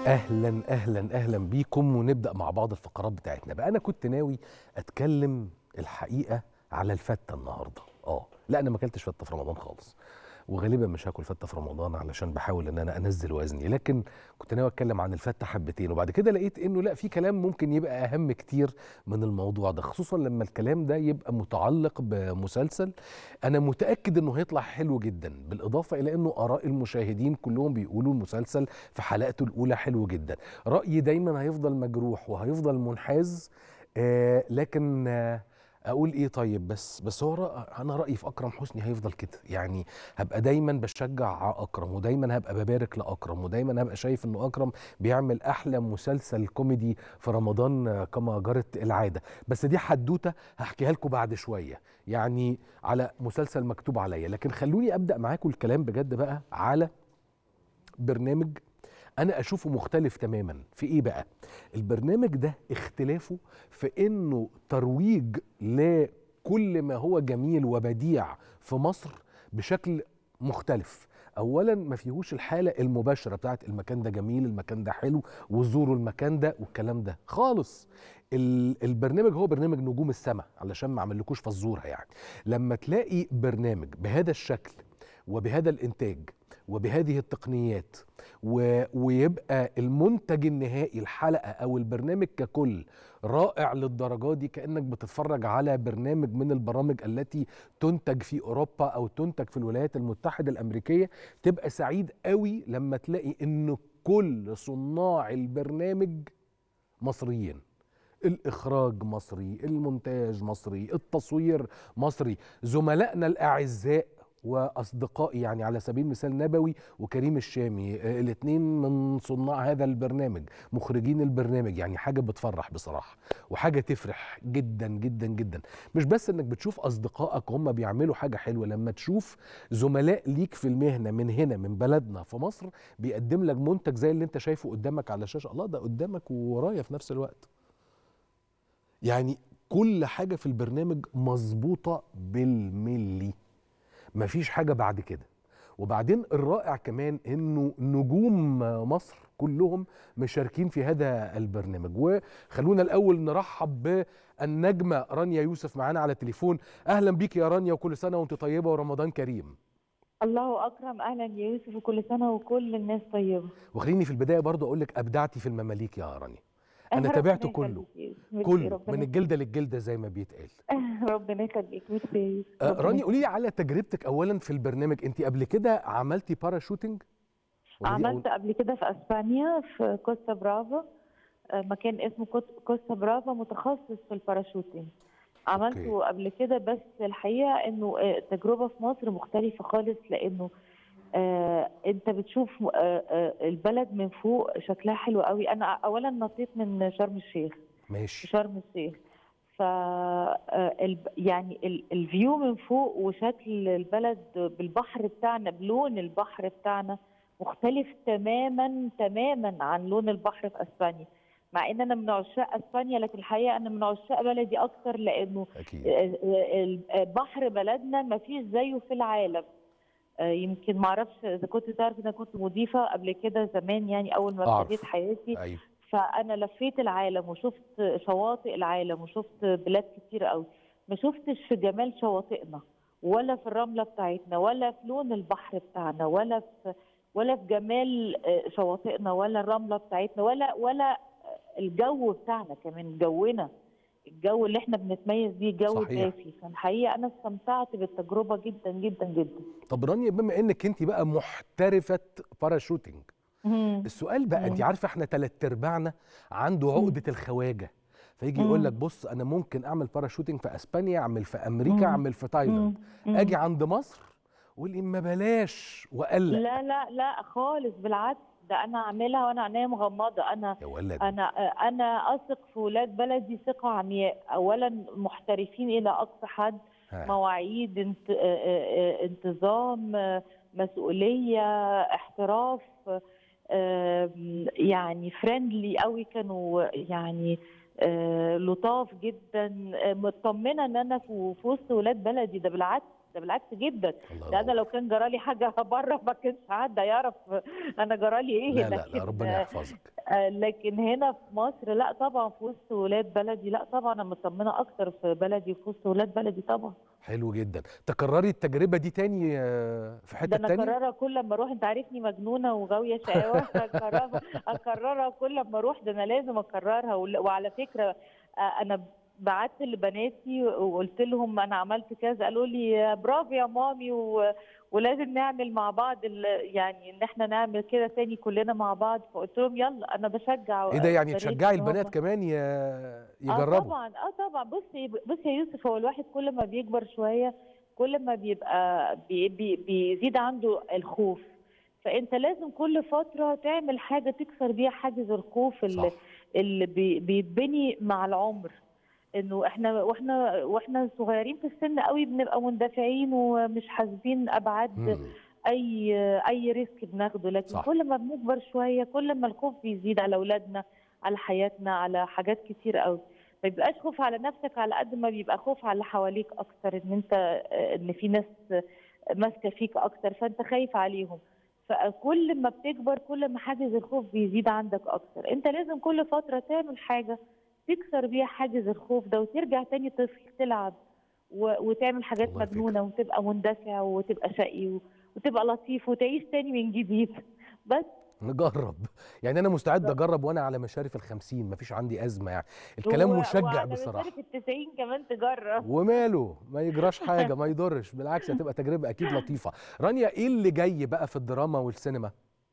اهلا اهلا اهلا بيكم ونبدا مع بعض الفقرات بتاعتنا بقى انا كنت ناوي اتكلم الحقيقه على الفته النهارده اه لا انا ما اكلتش فته في رمضان خالص وغالبا مش هاكل فته في رمضان علشان بحاول ان انا انزل وزني لكن كنت ناوي اتكلم عن الفته حبتين وبعد كده لقيت انه لا في كلام ممكن يبقى اهم كتير من الموضوع ده خصوصا لما الكلام ده يبقى متعلق بمسلسل انا متاكد انه هيطلع حلو جدا بالاضافه الى انه اراء المشاهدين كلهم بيقولوا المسلسل في حلقته الاولى حلو جدا رايي دايما هيفضل مجروح وهيفضل منحاز آه لكن آه اقول ايه طيب بس بس هو رأ... انا رايي في اكرم حسني هيفضل كده يعني هبقى دايما بشجع اكرم ودايما هبقى ببارك لاكرم ودايما هبقى شايف انه اكرم بيعمل احلى مسلسل كوميدي في رمضان كما جرت العاده بس دي حدوته هحكيها لكم بعد شويه يعني على مسلسل مكتوب عليا لكن خلوني ابدا معاكم الكلام بجد بقى على برنامج انا اشوفه مختلف تماما في ايه بقى البرنامج ده اختلافه في انه ترويج لكل ما هو جميل وبديع في مصر بشكل مختلف اولا ما فيهوش الحاله المباشره بتاعت المكان ده جميل المكان ده حلو وزوروا المكان ده والكلام ده خالص البرنامج هو برنامج نجوم السماء علشان ما اعملكوش فزوره يعني لما تلاقي برنامج بهذا الشكل وبهذا الانتاج وبهذه التقنيات و... ويبقى المنتج النهائي الحلقه او البرنامج ككل رائع للدرجه دي كانك بتتفرج على برنامج من البرامج التي تنتج في اوروبا او تنتج في الولايات المتحده الامريكيه تبقى سعيد قوي لما تلاقي ان كل صناع البرنامج مصريين الاخراج مصري المونتاج مصري التصوير مصري زملائنا الاعزاء واصدقائي يعني على سبيل المثال نبوي وكريم الشامي الاثنين من صناع هذا البرنامج مخرجين البرنامج يعني حاجه بتفرح بصراحه وحاجه تفرح جدا جدا جدا مش بس انك بتشوف اصدقائك هم بيعملوا حاجه حلوه لما تشوف زملاء ليك في المهنه من هنا من بلدنا في مصر بيقدم لك منتج زي اللي انت شايفه قدامك على الشاشه الله ده قدامك وورايا في نفس الوقت يعني كل حاجه في البرنامج مظبوطه بالملي مفيش حاجة بعد كده وبعدين الرائع كمان انه نجوم مصر كلهم مشاركين في هذا البرنامج وخلونا الاول نرحب بالنجمه رانيا يوسف معانا على التليفون اهلا بيك يا رانيا وكل سنه وانت طيبه ورمضان كريم الله اكرم اهلا يا يوسف وكل سنه وكل الناس طيبه وخليني في البدايه برضه اقول لك ابدعتي في المماليك يا رانيا انا تابعته كله كله من الجلده للجلده زي ما بيتقال ربنا يخليك ميرسي آه راني قولي لي على تجربتك اولا في البرنامج انت قبل كده عملتي باراشوتنج عملت قبل كده في اسبانيا في كوستا برافا مكان اسمه كوستا برافا متخصص في الباراشوتنج عملته أوكي. قبل كده بس الحقيقه انه التجربه في مصر مختلفه خالص لانه آه انت بتشوف آه آه البلد من فوق شكلها حلو قوي انا اولا نطيت من شرم الشيخ ماشي شرم الشيخ ف يعني الفيو من فوق وشكل البلد بالبحر بتاعنا بلون البحر بتاعنا مختلف تماما تماما عن لون البحر في اسبانيا مع ان انا من عشاق اسبانيا لكن الحقيقه انا من عشاق بلدي اكثر لانه أكيد. بحر بلدنا ما فيش زيه في العالم يمكن ما اعرفش اذا كنت تعرف انا كنت مضيفه قبل كده زمان يعني اول ما ابتديت حياتي أيوه. فانا لفيت العالم وشفت شواطئ العالم وشفت بلاد كتير قوي ما شفتش في جمال شواطئنا ولا في الرمله بتاعتنا ولا في لون البحر بتاعنا ولا في ولا في جمال شواطئنا ولا الرمله بتاعتنا ولا ولا الجو بتاعنا كمان جونا الجو اللي احنا بنتميز بيه جو دافي فالحقيقه انا استمتعت بالتجربه جدا جدا جدا طب رانيا بما انك انت بقى محترفه باراشوتنج السؤال بقى انت عارفه احنا ثلاث ارباعنا عنده عقده الخواجه فيجي يقول لك بص انا ممكن اعمل باراشوتنج في اسبانيا اعمل في امريكا اعمل في تايلاند اجي عند مصر اقول ما بلاش واقلق لا لا لا خالص بالعكس ده انا اعملها وانا عينيا مغمضه انا يا ولد. انا انا اثق في ولاد بلدي ثقه عمياء اولا محترفين الى اقصى حد ها. مواعيد انت... انتظام مسؤوليه احتراف يعني فريندلي قوي كانوا يعني لطاف جدا مطمنه ان انا في وسط ولاد بلدي ده بالعكس ده بالعكس جدا الله ده انا ينور. لو كان جرالي حاجه بره ما كانش حد يعرف انا جرالي ايه لا لا لا لكن ربنا يحفظك آه، لكن هنا في مصر لا طبعا في وسط ولاد بلدي لا طبعا انا مطمنه اكتر في بلدي وفي وسط ولاد بلدي طبعا حلو جدا تكرري التجربه دي تاني آه، في ده حته انا تانية اكررها كل ما اروح انت عارفني مجنونه وغاويه شقاوه اكررها اكررها كل ما اروح ده انا لازم اكررها ول- وعلى فكره آه، انا بعت لبناتي وقلت لهم انا عملت كذا قالوا لي برافو يا مامي و... ولازم نعمل مع بعض ال... يعني ان احنا نعمل كده تاني كلنا مع بعض فقلت لهم يلا انا بشجع ايه ده يعني بناتي تشجعي إن هم- البنات كمان ي- اه يجربوا طبعا اه طبعا بص بص يا يوسف هو الواحد كل ما بيكبر شويه كل ما بيبقى بي بي بيزيد عنده الخوف فانت لازم كل فتره تعمل حاجه تكسر بيها حاجز الخوف اللي, صح اللي بي بيتبني مع العمر انه احنا واحنا واحنا صغيرين في السن قوي بنبقى مندفعين ومش حاسبين ابعاد مم. اي اي ريسك بناخده لكن صح. صح. كل ما بنكبر شويه كل ما الخوف بيزيد على اولادنا على حياتنا على حاجات كتير قوي ما بيبقاش خوف على نفسك على قد ما بيبقى خوف على اللي حواليك اكتر ان انت ان في ناس ماسكه فيك اكتر فانت خايف عليهم فكل ما بتكبر كل ما حاجز الخوف بيزيد عندك اكتر انت لازم كل فتره تعمل حاجه تكسر بيها حاجز الخوف ده وترجع تاني طفل تلعب و- وتعمل حاجات والله فكرة. مجنونه وتبقى مندفع وتبقى شقي و- وتبقى لطيف وتعيش تاني من جديد بس نجرب يعني انا مستعد بالظبط. اجرب وانا على مشارف الخمسين مفيش عندي ازمه يعني الكلام و- مشجع وعلى بصراحه مشارف التسعين كمان تجرب وماله ما يجراش حاجه ما يضرش بالعكس هتبقى تجربه اكيد لطيفه رانيا ايه اللي جاي بقى في الدراما والسينما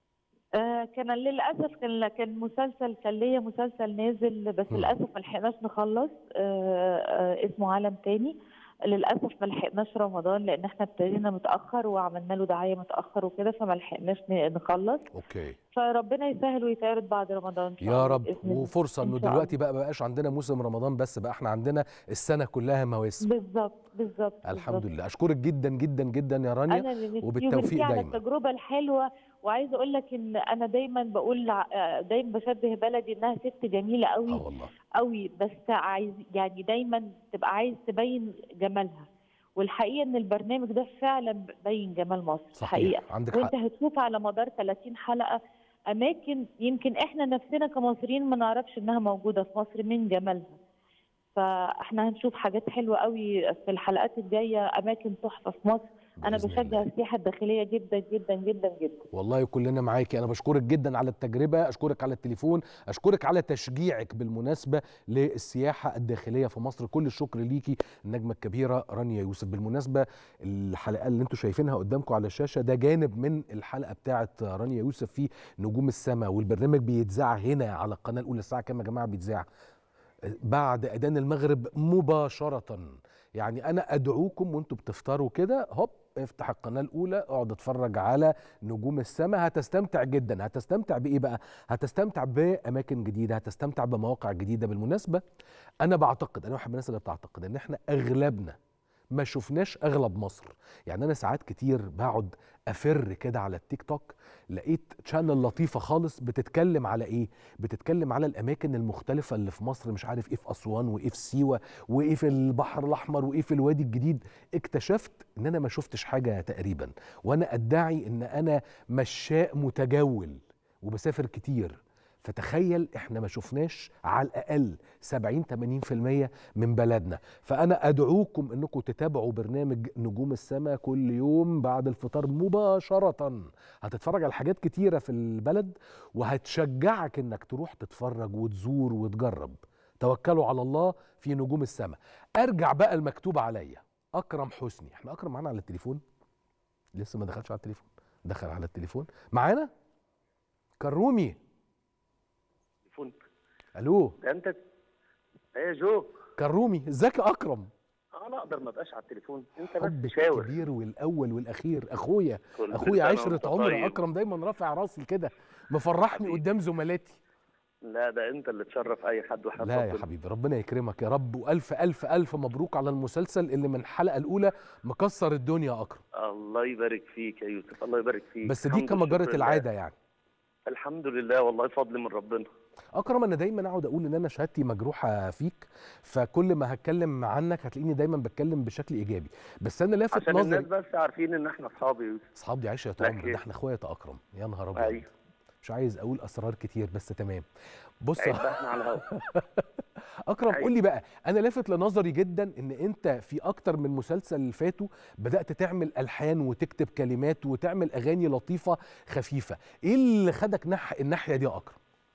آه كان للاسف كان كان مسلسل كان ليا مسلسل نازل بس مم. للاسف ما لحقناش نخلص آه آه اسمه عالم تاني للاسف ما لحقناش رمضان لان احنا ابتدينا متاخر وعملنا له دعايه متاخر وكده فما لحقناش ن- نخلص اوكي فربنا يسهل ويتعرض بعد رمضان إن شاء يا الله رب بإذن الله. وفرصه إن انه شاء دلوقتي بقى ما بقاش عندنا موسم رمضان بس بقى احنا عندنا السنه كلها مواسم بالظبط بالظبط الحمد بالظبط. لله اشكرك جدا جدا جدا يا رانيا انا اللي نفسي وبالتوفيق وميرسي على دايما. التجربه الحلوه وعايزه اقول لك ان انا دايما بقول ع- دايما بشبه بلدي انها ست جميله قوي اه والله قوي بس عايز يعني دايما تبقى عايز تبين جمالها والحقيقه ان البرنامج ده فعلا بين جمال مصر صحيح حقيقه عندك وانت حق هتشوف على مدار 30 حلقه اماكن يمكن احنا نفسنا كمصريين ما نعرفش انها موجوده في مصر من جمالها فاحنا هنشوف حاجات حلوه قوي في الحلقات الجايه اماكن تحفه في مصر انا بإذن بشجع الله. السياحه الداخليه جدا جدا جدا جدا والله كلنا معاكي انا بشكرك جدا على التجربه اشكرك على التليفون اشكرك على تشجيعك بالمناسبه للسياحه الداخليه في مصر كل الشكر ليكي النجمه الكبيره رانيا يوسف بالمناسبه الحلقه اللي انتم شايفينها قدامكم على الشاشه ده جانب من الحلقه بتاعه رانيا يوسف في نجوم السماء والبرنامج بيتذاع هنا على القناه الاولى الساعه كام يا جماعه بيتذاع بعد اذان المغرب مباشره يعني انا ادعوكم وانتم بتفطروا كده هوب افتح القناه الاولى اقعد اتفرج على نجوم السماء هتستمتع جدا هتستمتع بايه بقى هتستمتع باماكن جديده هتستمتع بمواقع جديده بالمناسبه انا بعتقد انا واحد من الناس اللي بتعتقد ان احنا اغلبنا ما شفناش اغلب مصر يعني انا ساعات كتير بقعد افر كده على التيك توك لقيت شانل لطيفه خالص بتتكلم على ايه بتتكلم على الاماكن المختلفه اللي في مصر مش عارف ايه في اسوان وايه في سيوه وايه في البحر الاحمر وايه في الوادي الجديد اكتشفت ان انا ما شفتش حاجه تقريبا وانا ادعي ان انا مشاء متجول وبسافر كتير فتخيل احنا ما شفناش على الاقل 70 80% من بلدنا فانا ادعوكم انكم تتابعوا برنامج نجوم السماء كل يوم بعد الفطار مباشره هتتفرج على حاجات كتيره في البلد وهتشجعك انك تروح تتفرج وتزور وتجرب توكلوا على الله في نجوم السماء ارجع بقى المكتوب عليا اكرم حسني احنا اكرم معانا على التليفون لسه ما دخلش على التليفون دخل على التليفون معانا كرومي تليفون الو ده انت ايه يا جو كرومي ازيك يا اكرم انا اقدر ما ابقاش على التليفون انت بس حبك شاور الكبير والاول والاخير اخويا كل اخويا سنة عشرة وانت عمر طيب. اكرم دايما رافع راسي كده مفرحني حبيبي. قدام زملاتي لا ده انت اللي تشرف اي حد وحد لا يا حبيبي ربنا يكرمك يا رب والف الف الف مبروك على المسلسل اللي من الحلقه الاولى مكسر الدنيا يا اكرم الله يبارك فيك يا يوسف الله يبارك فيك بس دي الحمد كما والشكر جرت لله. العاده يعني الحمد لله والله فضل من ربنا اكرم انا دايما اقعد اقول ان انا شهادتي مجروحه فيك فكل ما هتكلم عنك هتلاقيني دايما بتكلم بشكل ايجابي بس انا لافت عشان الناس نظري بس عارفين ان احنا اصحاب يا يوسف اصحاب دي عايشه يا لكن- عمر ده احنا اخوات يا اكرم يا نهار ابيض ايوه مش عايز اقول اسرار كتير بس تمام بص عيب بقى احنا على الهوا اكرم أيوة. قول لي بقى انا لافت لنظري جدا ان انت في اكتر من مسلسل فاتوا بدات تعمل الحان وتكتب كلمات وتعمل اغاني لطيفه خفيفه ايه اللي خدك نح الناحيه دي يا اكرم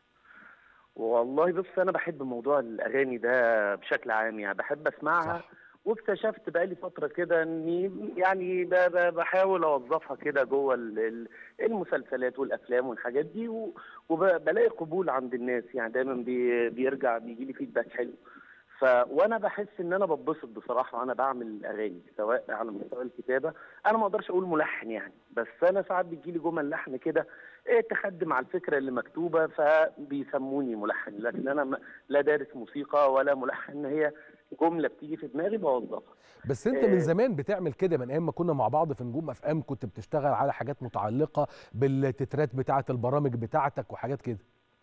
والله بص انا بحب موضوع الاغاني ده بشكل عام يعني بحب اسمعها صح واكتشفت بقالي فتره كده اني يعني ب- ب- بحاول اوظفها كده جوه ال- ال- المسلسلات والافلام والحاجات دي و- وبلاقي قبول عند الناس يعني دايما بي- بيرجع بيجي لي فيدباك حلو ف وانا بحس ان انا بتبسط بصراحه وانا بعمل اغاني سواء على مستوى الكتابه انا ما اقدرش اقول ملحن يعني بس انا ساعات بيجي لي جمل لحن كده إيه تخدم على الفكره اللي مكتوبه فبيسموني ملحن لكن انا م- لا دارس موسيقى ولا ملحن هي جمله بتيجي في دماغي بوظفها بس انت من آه. زمان بتعمل كده من ايام ما كنا مع بعض في نجوم اف ام كنت بتشتغل على حاجات متعلقه بالتترات بتاعه البرامج بتاعتك وحاجات كده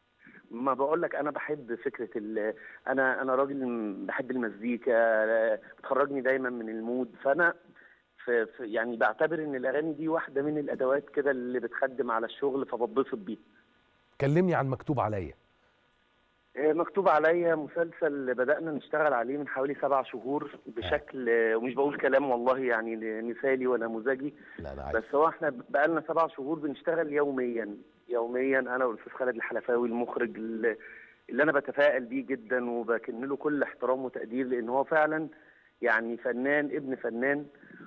ما بقول لك انا بحب فكره ال انا انا راجل م- بحب المزيكا بتخرجني دايما من المود فانا في في يعني بعتبر ان الاغاني دي واحده من الادوات كده اللي بتخدم على الشغل فبتبسط بيها كلمني عن مكتوب عليا آه، مكتوب عليا مسلسل بدأنا نشتغل عليه من حوالي سبع شهور بشكل آه، ومش بقول كلام والله يعني مثالي ولا نموذجي لا انا عارف بس هو احنا بقالنا سبع شهور بنشتغل يوميا يوميا انا والاستاذ خالد الحلفاوي المخرج اللي اللي انا بتفائل بيه جدا وبكن له كل احترام وتقدير لان هو فعلا يعني فنان ابن فنان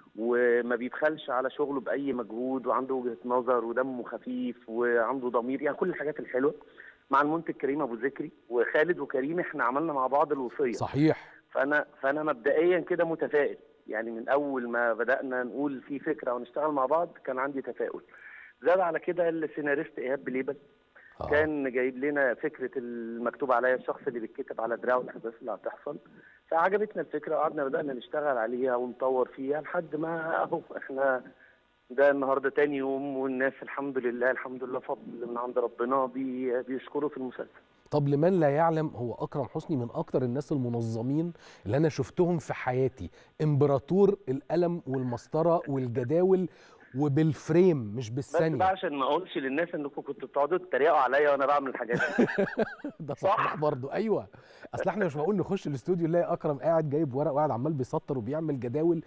وما بيبخلش على شغله باي مجهود وعنده وجهه نظر ودمه خفيف وعنده ضمير يعني كل الحاجات الحلوه مع المنتج كريم ابو ذكري وخالد وكريم احنا عملنا مع بعض الوصيه صحيح فانا فانا مبدئيا كده متفائل يعني من اول ما بدانا نقول في فكره ونشتغل مع بعض كان عندي تفاؤل زاد على كده السيناريست ايهاب بليبل آه. كان جايب لنا فكره المكتوب عليا الشخص اللي بيتكتب على دراعه الاحداث اللي هتحصل فعجبتنا الفكره وقعدنا بدانا نشتغل عليها ونطور فيها لحد ما اهو احنا ده النهارده تاني يوم والناس الحمد لله الحمد لله فضل من عند ربنا بي بيشكروا في المسلسل طب لمن لا يعلم هو اكرم حسني من اكتر الناس المنظمين اللي انا شفتهم في حياتي امبراطور القلم والمسطره والجداول وبالفريم مش بس بقى بالثانيه عشان ما اقولش للناس انكم كنتوا بتقعدوا تتريقوا عليا وانا بعمل الحاجات دي ده صح برضه ايوه اصل احنا مش معقول نخش الاستوديو نلاقي اكرم قاعد جايب ورق وقاعد عمال بيسطر وبيعمل جداول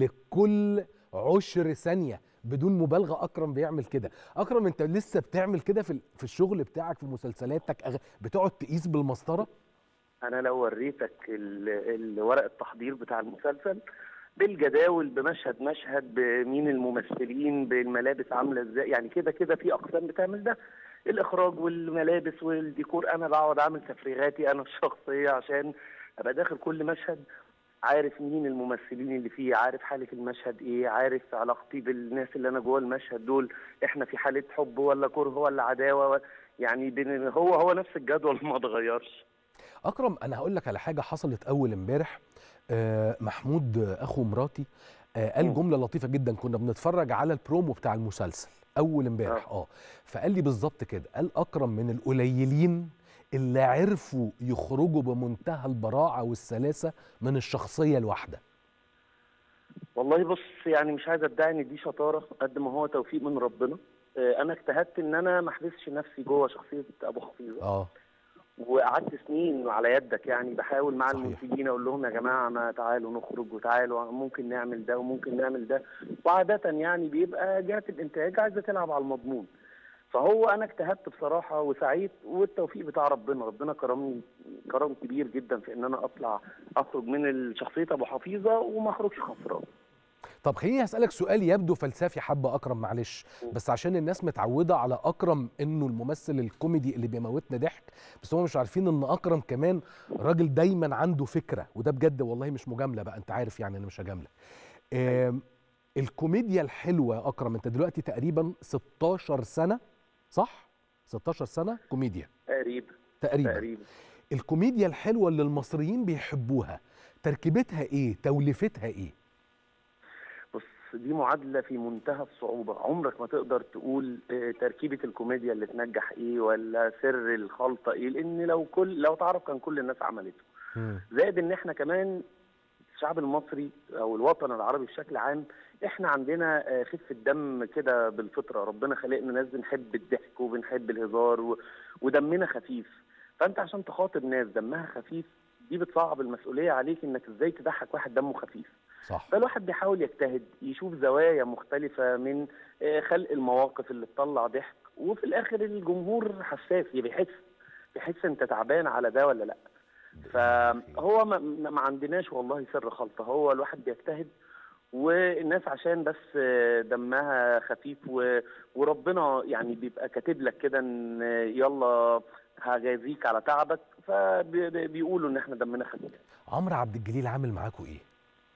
لكل عشر ثانيه بدون مبالغه اكرم بيعمل كده اكرم انت لسه بتعمل كده في ال- في الشغل بتاعك في مسلسلاتك أغ- بتقعد تقيس بالمسطره انا لو وريتك ال- ال- ورق التحضير بتاع المسلسل بالجداول بمشهد مشهد بمين الممثلين بالملابس عامله ازاي يعني كده كده في اقسام بتعمل ده الاخراج والملابس والديكور انا بقعد اعمل تفريغاتي انا الشخصيه عشان ابقى داخل كل مشهد عارف مين الممثلين اللي فيه عارف حاله المشهد ايه عارف علاقتي بالناس اللي انا جوه المشهد دول احنا في حاله حب ولا كره ولا عداوه ولا يعني بين هو هو نفس الجدول ما اتغيرش اكرم انا هقول لك على حاجه حصلت اول امبارح آه، محمود آه، اخو مراتي آه، قال مم. جمله لطيفه جدا كنا بنتفرج على البرومو بتاع المسلسل اول امبارح اه فقال لي بالظبط كده قال اكرم من القليلين اللي عرفوا يخرجوا بمنتهى البراعه والسلاسه من الشخصيه الواحده والله بص يعني مش عايز ادعي ان دي شطاره قد ما هو توفيق من ربنا آه، انا اجتهدت ان انا ما احبسش نفسي جوه شخصيه ابو حفيظه اه وقعدت سنين على يدك يعني بحاول مع صحيح. المنتجين اقول لهم يا جماعه ما تعالوا نخرج وتعالوا ممكن نعمل ده وممكن نعمل ده وعاده يعني بيبقى جهه الانتاج عايزه تلعب على المضمون فهو انا اجتهدت بصراحه وسعيت والتوفيق بتاع ربنا ربنا كرمني كرم كبير جدا في ان انا اطلع اخرج من شخصيه ابو حفيظه وما اخرجش خسران طب خليني اسالك سؤال يبدو فلسفي حبه اكرم معلش بس عشان الناس متعوده على اكرم انه الممثل الكوميدي اللي بيموتنا ضحك بس هم مش عارفين ان اكرم كمان راجل دايما عنده فكره وده بجد والله مش مجامله بقى انت عارف يعني انا مش هجاملك آم، الكوميديا الحلوه يا اكرم انت دلوقتي تقريبا 16 سنه صح 16 سنه كوميديا تقريبا تقريبا تقريبا الكوميديا الحلوه اللي المصريين بيحبوها تركيبتها ايه توليفتها ايه بص دي معادله في منتهى الصعوبه عمرك ما تقدر تقول آه، تركيبه الكوميديا اللي تنجح ايه ولا سر الخلطه ايه لان لو كل لو تعرف كان كل الناس عملته مم. زائد ان احنا كمان الشعب المصري او الوطن العربي بشكل عام احنا عندنا آه، خفه دم كده بالفطره ربنا خلقنا ناس بنحب الضحك وبنحب الهزار و... ودمنا خفيف فانت عشان تخاطب ناس دمها خفيف دي بتصعب المسؤوليه عليك انك ازاي تضحك واحد دمه خفيف صح فالواحد بيحاول يجتهد يشوف زوايا مختلفة من آه، خلق المواقف اللي تطلع ضحك وفي الآخر الجمهور حساس بيحس بيحس أنت تعبان على ده ولا لأ فهو ما, ما عندناش والله سر خلطة هو الواحد بيجتهد والناس عشان بس آه، دمها خفيف و- وربنا يعني بيبقى كاتب لك كده ان آه، يلا هجازيك على تعبك فبيقولوا ان احنا دمنا خفيف عمرو عبد الجليل عامل معاكوا ايه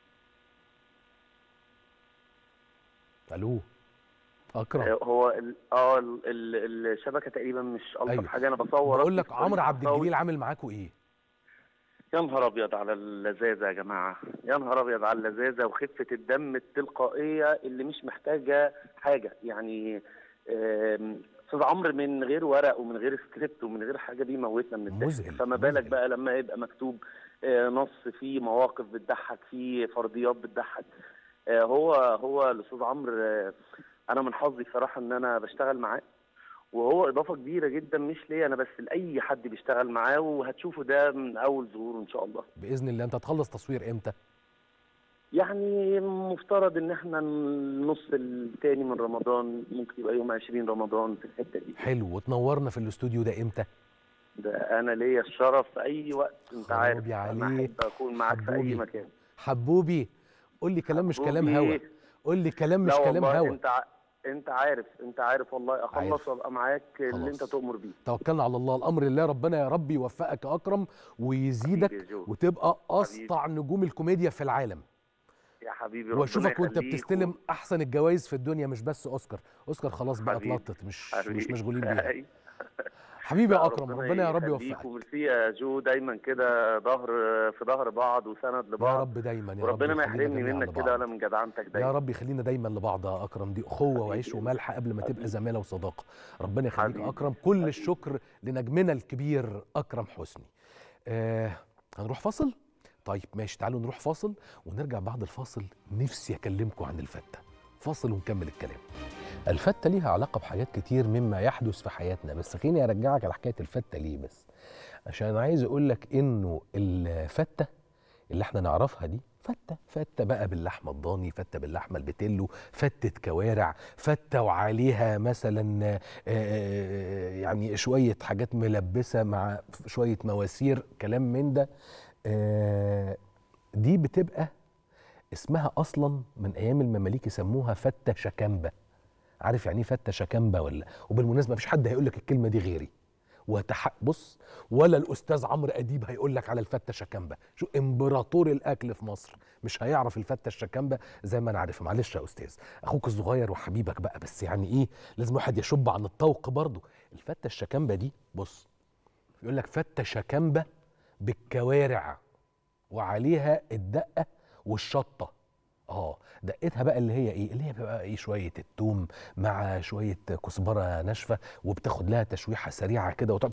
الو اكرم هو ال- اه ال- ال- الشبكه تقريبا مش الطف أيوة. حاجه انا بصور بقول لك في عمرو عبد الصوت. الجليل عامل معاكوا ايه يا نهار ابيض على اللذاذه يا جماعه يا نهار ابيض على اللذاذه وخفه الدم التلقائيه اللي مش محتاجه حاجه يعني آم، استاذ عمرو من غير ورق ومن غير سكريبت ومن غير حاجه بيموتنا من الضحك مذهل، فما بالك مذهل. بقى لما يبقى مكتوب آه، نص فيه مواقف بتضحك فيه فرضيات بتضحك آه، هو هو الاستاذ عمرو آه، انا من حظي بصراحه ان انا بشتغل معاه وهو اضافه كبيره جدا مش ليا انا بس لاي حد بيشتغل معاه وهتشوفوا ده من اول ظهوره ان شاء الله باذن الله انت هتخلص تصوير امتى يعني مفترض ان احنا النص الثاني من رمضان ممكن يبقى يوم 20 رمضان في الحته دي حلو وتنورنا في الاستوديو ده امتى ده انا ليا الشرف في اي وقت انت خرابي عارف انا عليك. احب اكون معاك في اي حبوبي. مكان حبوبي قول لي كلام مش كلام حبوبي. هوا قول لي كلام مش لا كلام والله هوا انت ع... انت عارف انت عارف والله عارف. اخلص وابقى معاك اللي خلاص. انت تؤمر بيه توكلنا على الله الامر لله ربنا يا رب يوفقك يا اكرم ويزيدك حبيبي يا جو. وتبقى اسطع نجوم الكوميديا في العالم يا حبيبي ربنا واشوفك وانت يخليك بتستلم و- احسن الجوائز في الدنيا مش بس اوسكار اوسكار خلاص بقى حبيبي. اتلطت مش حبيبي. مش مشغولين بيها أي. حبيبي يا لا، اكرم ربنا يا رب يخليك يوفقك وميرسي يا جو دايما كده ظهر في ظهر بعض وسند يا لبعض رب دايما يا رب وربنا ما يخلينا يحرمني جميعاً منك لبعض. كده ولا من جدعنتك يا دايما رب يخلينا دايما لبعض يا اكرم دي اخوه حبيبي. وعيش وملح قبل ما تبقى حبيبي. زماله وصداقه ربنا يخليك يا حبيبي. اكرم كل حبيبي. الشكر لنجمنا الكبير اكرم حسني آه هنروح فاصل طيب ماشي تعالوا نروح فاصل ونرجع بعد الفاصل نفسي اكلمكم عن الفته فاصل ونكمل الكلام الفته ليها علاقه بحاجات كتير مما يحدث في حياتنا بس خليني ارجعك على حكايه الفته ليه بس عشان عايز اقول لك انه الفته اللي احنا نعرفها دي فته فته بقى باللحمه الضاني فته باللحمه البتلو فته كوارع فته وعليها مثلا آه، يعني شويه حاجات ملبسه مع شويه مواسير كلام من ده آه، دي بتبقى اسمها اصلا من ايام المماليك يسموها فته شكامبه عارف يعني ايه فته شكامبه ولا وبالمناسبه مفيش حد هيقول لك الكلمه دي غيري وتح... بص ولا الاستاذ عمرو اديب هيقول لك على الفته الشكامبه شو امبراطور الاكل في مصر مش هيعرف الفته الشكامبه زي ما انا عارف معلش يا استاذ اخوك الصغير وحبيبك بقى بس يعني ايه لازم واحد يشب عن الطوق برضه الفته الشكامبه دي بص يقول لك فته شكامبه بالكوارع وعليها الدقه والشطه اه دقتها بقى اللي هي ايه اللي هي بقى ايه شويه التوم مع شويه كزبره ناشفه وبتاخد لها تشويحه سريعه كده وتقعد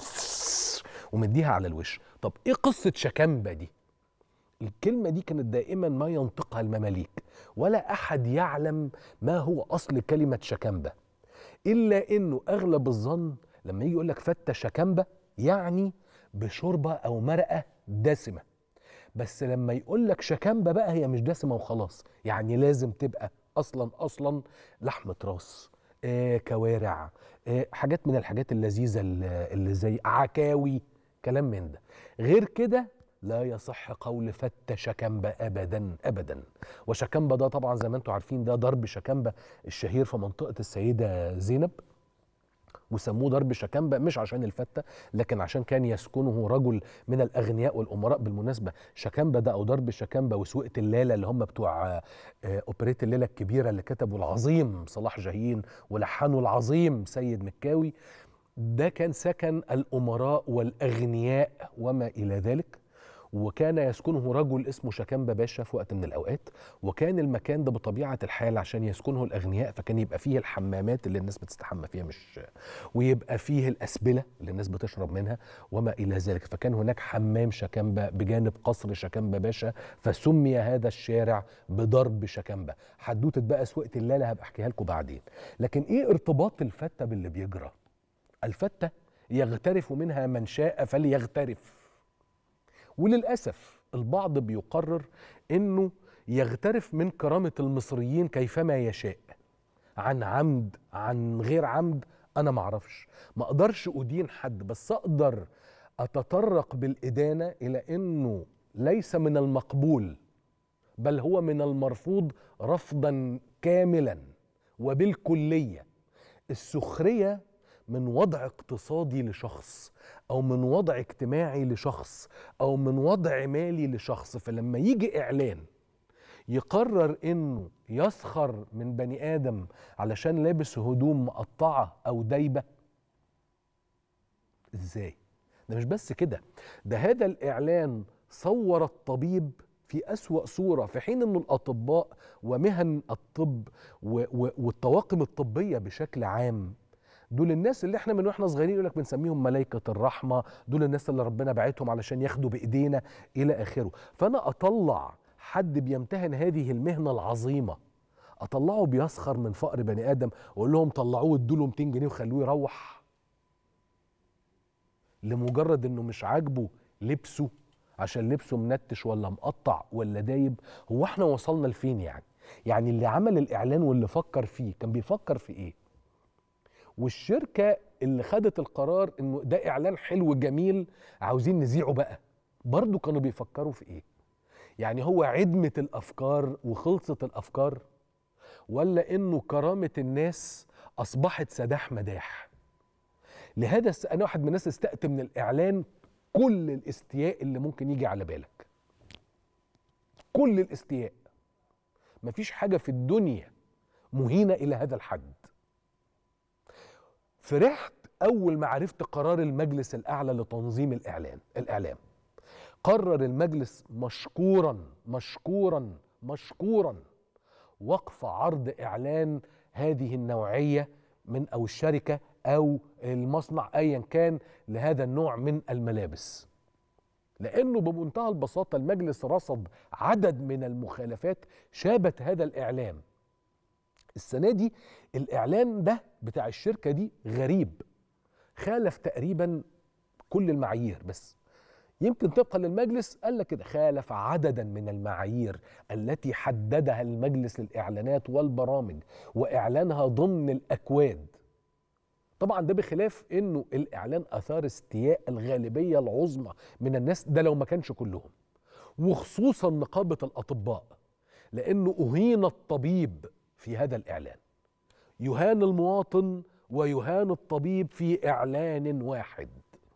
ومديها على الوش طب ايه قصه شكامبه دي الكلمة دي كانت دائما ما ينطقها المماليك ولا أحد يعلم ما هو أصل كلمة شكامبة إلا إنه أغلب الظن لما يجي يقول لك فتة شكامبة يعني بشوربة أو مرقة دسمة بس لما يقول لك شكامبة بقى هي مش دسمة وخلاص يعني لازم تبقى أصلا أصلا لحمة راس آه كوارع آه حاجات من الحاجات اللذيذة اللي اللي زي عكاوي كلام من ده غير كده لا يصح قول فتة شكامبة أبدا أبدا وشكامبة ده طبعا زي ما انتم عارفين ده ضرب شكامبة الشهير في منطقة السيدة زينب وسموه ضرب شكامبة مش عشان الفتة لكن عشان كان يسكنه رجل من الأغنياء والأمراء بالمناسبة شكامبة ده أو ضرب شكامبة وسوقة الليلة اللي هم بتوع آه، آه، أوبريت الليلة الكبيرة اللي كتبوا العظيم صلاح جاهين ولحنوا العظيم سيد مكاوي ده كان سكن الأمراء والأغنياء وما إلى ذلك وكان يسكنه رجل اسمه شكامبا باشا في وقت من الاوقات وكان المكان ده بطبيعه الحال عشان يسكنه الاغنياء فكان يبقى فيه الحمامات اللي الناس بتستحمى فيها مش ويبقى فيه الاسبله اللي الناس بتشرب منها وما الى ذلك فكان هناك حمام شكامبا بجانب قصر شكامبا باشا فسمي هذا الشارع بضرب شكامبا حدوته بقى سوقة الليله هبقى احكيها لكم بعدين لكن ايه ارتباط الفته باللي بيجرى الفته يغترف منها من شاء فليغترف وللاسف البعض بيقرر انه يغترف من كرامه المصريين كيفما يشاء عن عمد عن غير عمد انا معرفش ما اقدرش ادين حد بس اقدر اتطرق بالادانه الى انه ليس من المقبول بل هو من المرفوض رفضا كاملا وبالكليه السخريه من وضع اقتصادي لشخص او من وضع اجتماعي لشخص او من وضع مالي لشخص فلما يجي اعلان يقرر انه يسخر من بني ادم علشان لابس هدوم مقطعه او دايبه ازاي ده مش بس كده ده هذا الاعلان صور الطبيب في أسوأ صورة في حين أن الأطباء ومهن الطب و- و- والطواقم الطبية بشكل عام دول الناس اللي احنا من واحنا صغيرين يقول لك بنسميهم ملائكة الرحمة دول الناس اللي ربنا بعتهم علشان ياخدوا بإيدينا إلى آخره فأنا أطلع حد بيمتهن هذه المهنة العظيمة أطلعه بيسخر من فقر بني آدم وأقول لهم طلعوه ادوا له 200 جنيه وخلوه يروح لمجرد إنه مش عاجبه لبسه عشان لبسه منتش ولا مقطع ولا دايب هو احنا وصلنا لفين يعني يعني اللي عمل الإعلان واللي فكر فيه كان بيفكر في إيه والشركه اللي خدت القرار انه ده اعلان حلو جميل عاوزين نذيعه بقى برضه كانوا بيفكروا في ايه يعني هو عدمه الافكار وخلصت الافكار ولا انه كرامه الناس اصبحت سداح مداح لهذا الس- انا واحد من الناس استأت من الاعلان كل الاستياء اللي ممكن يجي على بالك كل الاستياء مفيش حاجه في الدنيا مهينه الى هذا الحد فرحت اول ما عرفت قرار المجلس الاعلى لتنظيم الاعلان الاعلام قرر المجلس مشكورا مشكورا مشكورا وقف عرض اعلان هذه النوعيه من او الشركه او المصنع ايا كان لهذا النوع من الملابس لانه بمنتهى البساطه المجلس رصد عدد من المخالفات شابت هذا الاعلان السنه دي الاعلان ده بتاع الشركه دي غريب خالف تقريبا كل المعايير بس يمكن طبقا للمجلس قال لك كده خالف عددا من المعايير التي حددها المجلس للاعلانات والبرامج واعلانها ضمن الاكواد طبعا ده بخلاف انه الاعلان اثار استياء الغالبيه العظمى من الناس ده لو ما كانش كلهم وخصوصا نقابه الاطباء لانه اهين الطبيب في هذا الاعلان يهان المواطن ويهان الطبيب في اعلان واحد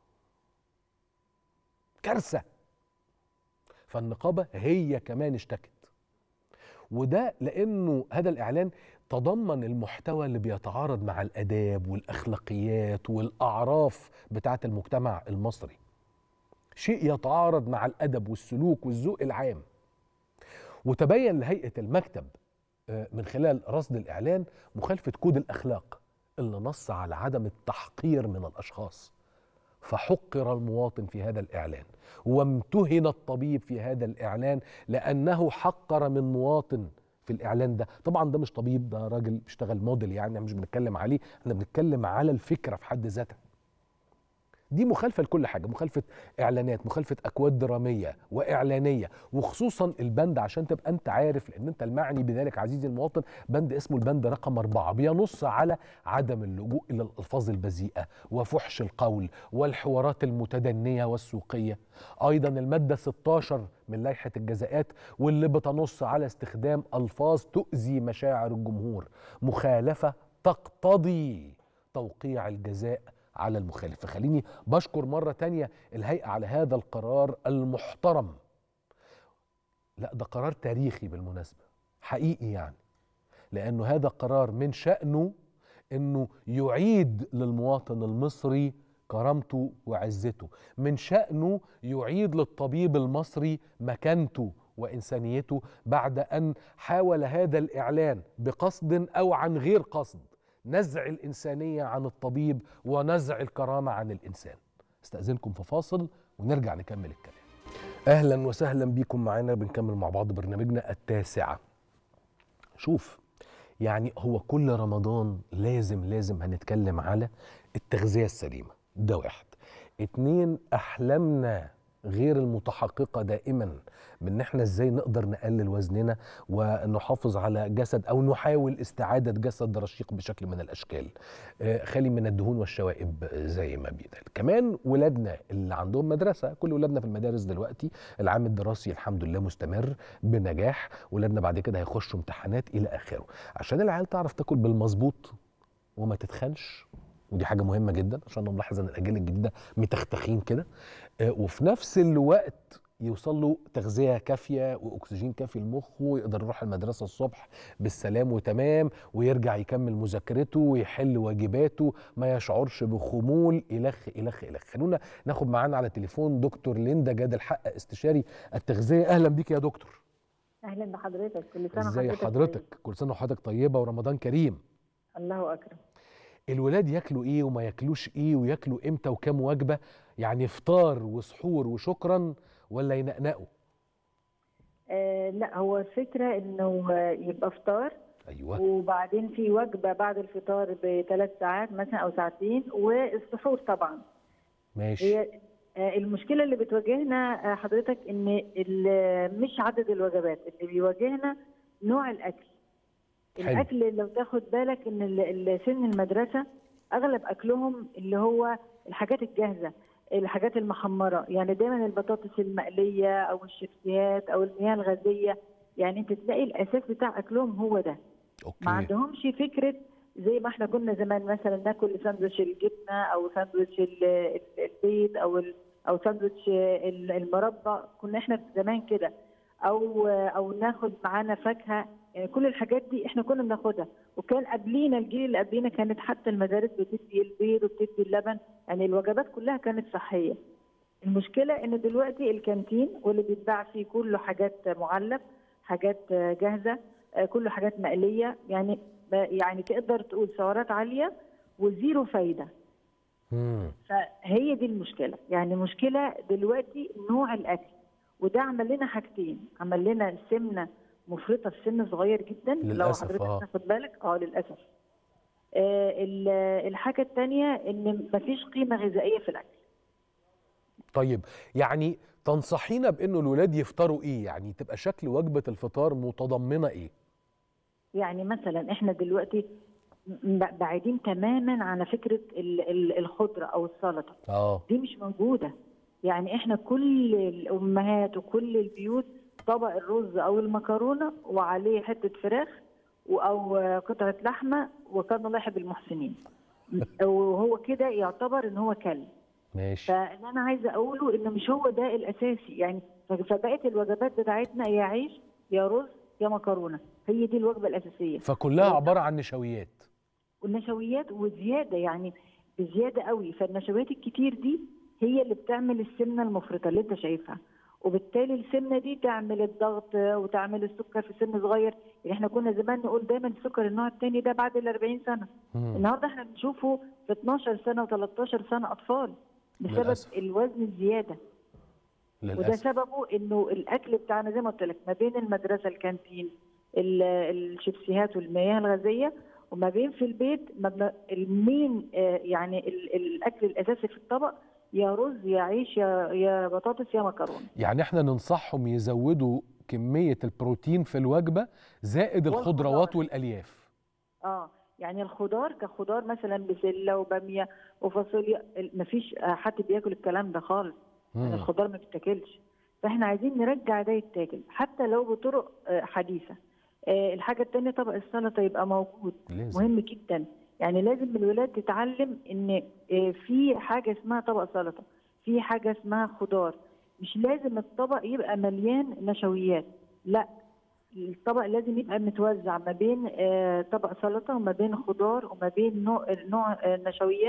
كارثه فالنقابه هي كمان اشتكت وده لانه هذا الاعلان تضمن المحتوى اللي بيتعارض مع الاداب والاخلاقيات والاعراف بتاعه المجتمع المصري شيء يتعارض مع الادب والسلوك والذوق العام وتبين لهيئه المكتب آه، من خلال رصد الاعلان مخالفه كود الاخلاق اللي نص على عدم التحقير من الاشخاص فحقر المواطن في هذا الاعلان وامتهن الطبيب في هذا الاعلان لانه حقر من مواطن في الاعلان ده طبعا ده مش طبيب ده راجل بيشتغل موديل يعني إحنا مش بنتكلم عليه احنا بنتكلم على الفكره في حد ذاتها دي مخالفه لكل حاجه مخالفه اعلانات مخالفه اكواد دراميه واعلانيه وخصوصا البند عشان تبقى انت عارف لان انت المعني بذلك عزيزي المواطن بند اسمه البند رقم أربعة بينص على عدم اللجوء الى الالفاظ البذيئه وفحش القول والحوارات المتدنيه والسوقيه ايضا الماده 16 من لائحه الجزاءات واللي بتنص على استخدام الفاظ تؤذي مشاعر الجمهور مخالفه تقتضي توقيع الجزاء على المخالف فخليني بشكر مرة تانية الهيئة على هذا القرار المحترم لا ده قرار تاريخي بالمناسبة حقيقي يعني لأنه هذا قرار من شأنه أنه يعيد للمواطن المصري كرامته وعزته من شأنه يعيد للطبيب المصري مكانته وإنسانيته بعد أن حاول هذا الإعلان بقصد أو عن غير قصد نزع الإنسانية عن الطبيب ونزع الكرامة عن الإنسان استأذنكم في فاصل ونرجع نكمل الكلام أهلا وسهلا بكم معانا بنكمل مع بعض برنامجنا التاسعة شوف يعني هو كل رمضان لازم لازم هنتكلم على التغذية السليمة ده واحد اتنين أحلامنا غير المتحققة دائما بان احنا ازاي نقدر نقلل وزننا ونحافظ على جسد او نحاول استعادة جسد رشيق بشكل من الاشكال آه، خالي من الدهون والشوائب زي ما بيتقال كمان ولادنا اللي عندهم مدرسة كل ولادنا في المدارس دلوقتي العام الدراسي الحمد لله مستمر بنجاح ولادنا بعد كده هيخشوا امتحانات الى اخره عشان العيال تعرف تاكل بالمظبوط وما تتخنش ودي حاجه مهمه جدا عشان انا ملاحظ ان الاجيال الجديده متختخين كده آه، وفي نفس الوقت يوصل له تغذيه كافيه واكسجين كافي لمخه ويقدر يروح المدرسه الصبح بالسلام وتمام ويرجع يكمل مذاكرته ويحل واجباته ما يشعرش بخمول الخ الخ الخ خلونا ناخد معانا على التليفون دكتور ليندا جاد الحق استشاري التغذيه اهلا بيك يا دكتور اهلا بحضرتك كل سنه ازي وحضرتك حضرتك كل سنه وحضرتك طيبه ورمضان كريم طيب. الله اكرم الولاد ياكلوا ايه وما ياكلوش ايه وياكلوا امتى وكام وجبه يعني فطار وسحور وشكرا ولا ينقنقوا آه لا هو الفكره انه آه، يبقى فطار ايوه وبعدين في وجبه بعد الفطار بثلاث ساعات مثلا او ساعتين والسحور طبعا ماشي هي آه، المشكله اللي بتواجهنا آه، حضرتك ان ال- مش عدد الوجبات اللي بيواجهنا نوع الاكل حلو. الاكل لو تاخد بالك ان ال- ال- سن المدرسه اغلب اكلهم اللي هو الحاجات الجاهزه الحاجات المحمره يعني دايما البطاطس المقليه او الشيبسيات او المياه الغازيه يعني انت تلاقي الاساس بتاع اكلهم هو ده ما اوكي عندهمش فكره زي ما احنا كنا زمان مثلا ناكل ساندوتش الجبنه او ساندوتش ال- ال- البيض او ال- او ساندوتش ال- المربى كنا احنا زمان كده او او ناخد معانا فاكهه يعني كل الحاجات دي احنا كنا بناخدها وكان قبلينا الجيل اللي قبلينا كانت حتى المدارس بتدي البيض وبتدي اللبن يعني الوجبات كلها كانت صحيه المشكله ان دلوقتي الكانتين واللي بيتباع فيه كله حاجات معلب حاجات جاهزه آه، كله حاجات مقليه يعني يعني تقدر تقول سعرات عاليه وزيرو فايده مم. فهي دي المشكله يعني مشكله دلوقتي نوع الاكل وده عمل لنا حاجتين عمل لنا سمنه مفرطه في سن صغير جدا لو للأسف، حضرتك آه. تاخد بالك اه للاسف آه ال- الحاجه الثانيه ان مفيش قيمه غذائيه في الاكل طيب يعني تنصحينا بانه الولاد يفطروا ايه يعني تبقى شكل وجبه الفطار متضمنه ايه يعني مثلا احنا دلوقتي م- بعيدين تماما عن فكره ال- ال- الخضره او السلطه اه دي مش موجوده يعني احنا كل الامهات وكل البيوت طبق الرز او المكرونه وعليه حته فراخ و- او قطعه لحمه وكان الله يحب المحسنين وهو كده يعتبر ان هو كلب ماشي فاللي انا عايزه اقوله ان مش هو ده الاساسي يعني فبقيه الوجبات بتاعتنا يا عيش يا رز يا مكرونه هي دي الوجبه الاساسيه فكلها عباره عن نشويات والنشويات وزياده يعني بزياده قوي فالنشويات الكتير دي هي اللي بتعمل السمنه المفرطه اللي انت شايفها وبالتالي السمنه دي تعمل الضغط وتعمل السكر في سن صغير يعني احنا كنا زمان نقول دايما السكر النوع الثاني ده بعد ال 40 سنه مم. النهارده احنا بنشوفه في 12 سنه و13 سنه اطفال بسبب للأسف. الوزن الزياده وده للاسف سببه انه الاكل بتاعنا زي ما قلت لك ما بين المدرسه الكانتين ال- الشيبسيهات والمياه الغازيه وما بين في البيت ما بن- المين آه، يعني ال- الاكل الاساسي في الطبق يا رز يا عيش يا يا بطاطس يا مكرونه يعني احنا ننصحهم يزودوا كميه البروتين في الوجبه زائد الخضروات والخضار. والالياف اه يعني الخضار كخضار مثلا بسله وباميه وفاصوليا ال- مفيش آه، حد بياكل الكلام ده خالص يعني مم. الخضار ما بيتاكلش فاحنا عايزين نرجع ده يتاكل حتى لو بطرق آه، حديثه آه، الحاجه الثانيه طبق السلطه يبقى موجود لازم مهم جدا يعني لازم الولاد تتعلم ان آه، في حاجه اسمها طبق سلطه في حاجه اسمها خضار مش لازم الطبق يبقى مليان نشويات لا الطبق لازم يبقى متوزع ما بين آه، طبق سلطه وما بين خضار وما بين نوع نوع آه، نشويات